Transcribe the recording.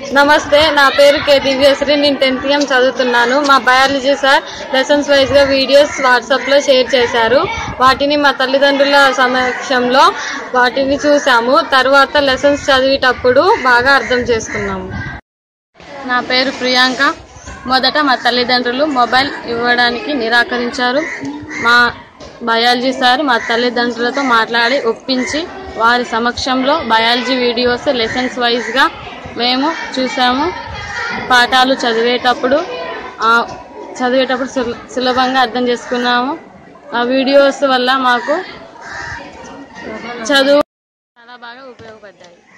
నమస్తే నా పేరు కే దివ్యశ్రీ నేను టెన్త్ ఎం చదువుతున్నాను మా బయాలజీ సార్ లెసన్స్ వైజ్ గా వీడియోస్ వాట్సాప్ లో షేర్ చేశారు వాటిని మా తల్లిదండ్రుల సమక్షంలో వాటిని చూసాము తర్వాత లెసన్స్ చదివేటప్పుడు బాగా అర్థం చేసుకున్నాము నా పేరు ప్రియాంక మొదట మా తల్లిదండ్రులు మొబైల్ ఇవ్వడానికి నిరాకరించారు మా బయాలజీ సార్ మా తల్లిదండ్రులతో మాట్లాడి ఒప్పించి వారి సమక్షంలో బయాలజీ వీడియోస్ లెసన్స్ వైజ్గా మేము చూసాము పాఠాలు చదివేటప్పుడు ఆ, చదివేటప్పుడు సుల- సులభంగా అర్థం చేసుకున్నాము ఆ వీడియోస్ వల్ల మాకు చదువు చాలా బాగా ఉపయోగపడ్డాయి